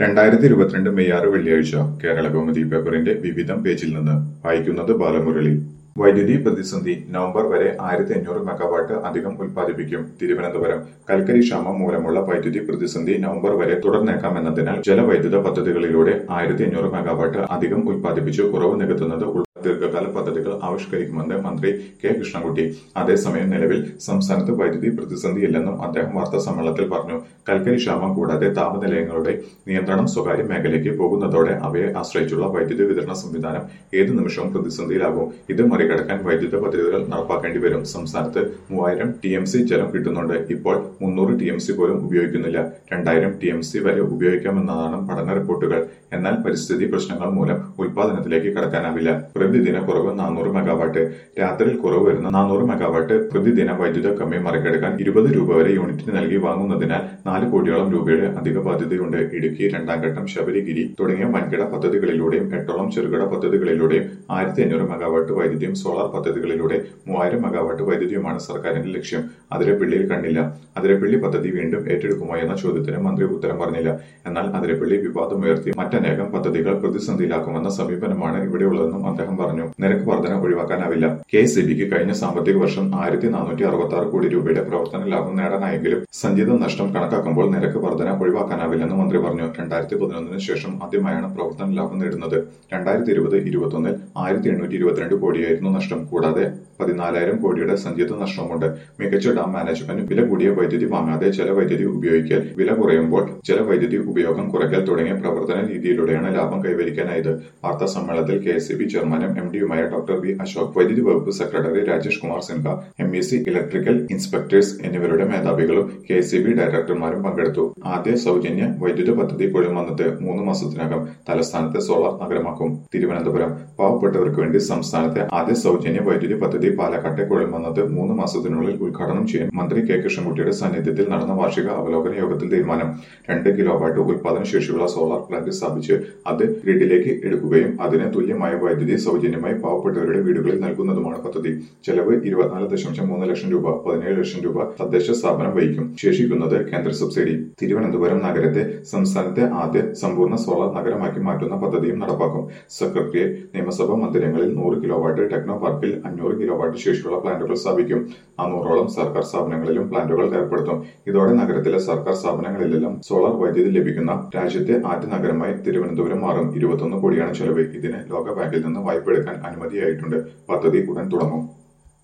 രണ്ടായിരത്തി ഇരുപത്തിരണ്ട് മെയ് ആറ് വെള്ളിയാഴ്ച കേരള കൗമുദി പേപ്പറിന്റെ വിവിധം പേജിൽ നിന്ന് വായിക്കുന്നത് ബാലമുരളി വൈദ്യുതി പ്രതിസന്ധി നവംബർ വരെ ആയിരത്തി അഞ്ഞൂറ് മെഗാവാട്ട് അധികം ഉൽപ്പാദിപ്പിക്കും തിരുവനന്തപുരം കൽക്കരി ക്ഷാമം മൂലമുള്ള വൈദ്യുതി പ്രതിസന്ധി നവംബർ വരെ തുടർന്നേക്കാമെന്നതിനാൽ ജലവൈദ്യുത പദ്ധതികളിലൂടെ ആയിരത്തി അഞ്ഞൂറ് മെഗാവാട്ട് അധികം ഉൽപ്പാദിപ്പിച്ച് കുറവ് നികത്തുന്നത് ഉൾപ്പെടെ ദീർഘകാല പദ്ധതികൾ ആവിഷ്കരിക്കുമെന്ന് മന്ത്രി കെ കൃഷ്ണൻകുട്ടി അതേസമയം നിലവിൽ സംസ്ഥാനത്ത് വൈദ്യുതി പ്രതിസന്ധിയില്ലെന്നും അദ്ദേഹം വാർത്താ സമ്മേളനത്തിൽ പറഞ്ഞു കൽക്കരി ക്ഷാമം കൂടാതെ താപനിലയങ്ങളുടെ നിയന്ത്രണം സ്വകാര്യ മേഖലയ്ക്ക് പോകുന്നതോടെ അവയെ ആശ്രയിച്ചുള്ള വൈദ്യുതി വിതരണ സംവിധാനം ഏതു നിമിഷവും പ്രതിസന്ധിയിലാകും ഇത് മറികടക്കാൻ വൈദ്യുത പദ്ധതികൾ നടപ്പാക്കേണ്ടി വരും സംസ്ഥാനത്ത് മൂവായിരം ടി എം സി ജലം കിട്ടുന്നുണ്ട് ഇപ്പോൾ മുന്നൂറ് ടി എം സി പോലും ഉപയോഗിക്കുന്നില്ല രണ്ടായിരം ടി എം സി വരെ ഉപയോഗിക്കാമെന്നതാണ് പഠന റിപ്പോർട്ടുകൾ എന്നാൽ പരിസ്ഥിതി പ്രശ്നങ്ങൾ മൂലം ഉൽപാദനത്തിലേക്ക് കടക്കാനാവില്ല പ്രതിദിന കുറവ് നാനൂറ് മെഗാവാട്ട് രാത്രിയിൽ കുറവ് വരുന്ന നാനൂറ് മെഗാവാട്ട് പ്രതിദിന വൈദ്യുത കമ്മി മറികടക്കാൻ ഇരുപത് രൂപ വരെ യൂണിറ്റിന് നൽകി വാങ്ങുന്നതിനാൽ നാല് കോടിയോളം രൂപയുടെ അധിക ബാധ്യതയുണ്ട് ഇടുക്കി രണ്ടാം ഘട്ടം ശബരിഗിരി തുടങ്ങിയ വൻകിട പദ്ധതികളിലൂടെയും എട്ടോളം ചെറുകിട പദ്ധതികളിലൂടെയും ആയിരത്തി അഞ്ഞൂറ് മെഗാവാട്ട് വൈദ്യുതിയും സോളാർ പദ്ധതികളിലൂടെ മൂവായിരം മെഗാവാട്ട് വൈദ്യുതിയുമാണ് സർക്കാരിന്റെ ലക്ഷ്യം അതിരപ്പള്ളിയിൽ കണ്ടില്ല അതിരപ്പള്ളി പദ്ധതി വീണ്ടും ഏറ്റെടുക്കുമോ എന്ന ചോദ്യത്തിന് മന്ത്രി ഉത്തരം പറഞ്ഞില്ല എന്നാൽ അതിരപ്പള്ളി വിവാദമുയർത്തി മറ്റനേകം പദ്ധതികൾ പ്രതിസന്ധിയിലാക്കുമെന്ന സമീപനമാണ് ഇവിടെയുള്ളതെന്നും അദ്ദേഹം പറഞ്ഞു നിരക്ക് വർധന ഒഴിവാക്കാനാവില്ല കെ എസ് ബിക്ക് കഴിഞ്ഞ സാമ്പത്തിക വർഷം ആയിരത്തി നാനൂറ്റി അറുപത്തി ആറ് കോടി രൂപയുടെ പ്രവർത്തന ലാഭം നേടാനായെങ്കിലും സഞ്ചിത നഷ്ടം കണക്കാക്കുമ്പോൾ നിരക്ക് വർധന ഒഴിവാക്കാനാവില്ലെന്ന് മന്ത്രി പറഞ്ഞു രണ്ടായിരത്തി പതിനൊന്നിന് ശേഷം ആദ്യമായാണ് പ്രവർത്തന ലാഭം നേടുന്നത് രണ്ടായിരത്തി ഇരുപത് ഇരുപത്തൊന്നിൽ ആയിരത്തി എണ്ണൂറ്റി ഇരുപത്തിരണ്ട് കോടിയായിരുന്നു നഷ്ടം കൂടാതെ പതിനാലായിരം കോടിയുടെ സഞ്ചിത നഷ്ടമുണ്ട് മികച്ച ഡാം മാനേജ്മെന്റ് വില കൂടിയ വൈദ്യുതി വാങ്ങാതെ ജലവൈദ്യുതി ഉപയോഗിക്കൽ വില കുറയുമ്പോൾ ജലവൈദ്യുതി ഉപയോഗം കുറയ്ക്കൽ തുടങ്ങിയ പ്രവർത്തന രീതിയിലൂടെയാണ് ലാഭം കൈവരിക്കാനായത് വാർത്താ സമ്മേളനത്തിൽ കെ എസ് ബി ചെയർമാനും എം ഡിയുമായ ഡോക്ടർ വി അശോക് വൈദ്യുതി വകുപ്പ് secretary Rajesh Kumar Sinha M E C electrical inspectors എന്നിവരുടെ മേധാവികളും കെ എസ് ബി ഡയറക്ടർമാരും പങ്കെടുത്തു ആദ്യ സൗജന്യ വൈദ്യുത പദ്ധതി കുഴമന്നത്ത് മൂന്ന് മാസത്തിനകം തലസ്ഥാനത്തെ സോളാർ നഗരമാക്കും തിരുവനന്തപുരം പാവപ്പെട്ടവർക്ക് വേണ്ടി സംസ്ഥാനത്തെ ആദ്യ സൗജന്യ വൈദ്യുതി പദ്ധതി പാലക്കാട്ടെ കുഴമന്നത്ത് മൂന്ന് മാസത്തിനുള്ളിൽ ഉദ്ഘാടനം ചെയ്യാൻ മന്ത്രി കെ കൃഷ്ണൻകുട്ടിയുടെ സാന്നിധ്യത്തിൽ നടന്ന വാർഷിക അവലോകന യോഗത്തിൽ തീരുമാനം രണ്ട് കിലോ വാട്ട് ഉൽപാദന ശേഷിയുള്ള സോളാർ പ്ലാന്റ് സ്ഥാപിച്ച് അത് ഗ്രിഡിലേക്ക് എടുക്കുകയും അതിന് തുല്യമായ വൈദ്യുതി സൗജന്യമായി പാവപ്പെട്ടവരുടെ വീടുകളിൽ നൽകുന്നതുമാണ് പദ്ധതി ചെലവ് ഇരുപത്തിനാല് ദശാംശം മൂന്ന് ലക്ഷം രൂപ പതിനേഴ് ലക്ഷം രൂപ തദ്ദേശ സ്ഥാപനം വഹിക്കും ശേഷിക്കുന്നത് കേന്ദ്ര സബ്സിഡി തിരുവനന്തപുരം നഗരത്തെ സംസ്ഥാനത്തെ ആദ്യ സമ്പൂർണ്ണ സോളാർ നഗരമാക്കി മാറ്റുന്ന പദ്ധതിയും നടപ്പാക്കും സെക്രട്ടേറിയറ്റ് നിയമസഭാ മന്ദിരങ്ങളിൽ നൂറ് കിലോ വാട്ട് ടെക്നോ പാർക്കിൽ അഞ്ഞൂറ് കിലോ വാട്ട് ശേഷിയുള്ള പ്ലാന്റുകൾ സ്ഥാപിക്കും നാനൂറോളം സർക്കാർ സ്ഥാപനങ്ങളിലും പ്ലാന്റുകൾ ഏർപ്പെടുത്തും ഇതോടെ നഗരത്തിലെ സർക്കാർ സ്ഥാപനങ്ങളിലെല്ലാം സോളാർ വൈദ്യുതി ലഭിക്കുന്ന രാജ്യത്തെ ആദ്യ നഗരമായി തിരുവനന്തപുരം മാറും ഇരുപത്തൊന്ന് കോടിയാണ് ചെലവ് ഇതിന് ലോകബാങ്കിൽ നിന്ന് വായ്പ എടുക്കാൻ അനുമതിയായിട്ടുണ്ട് പദ്ധതി ഉടൻ തുടങ്ങും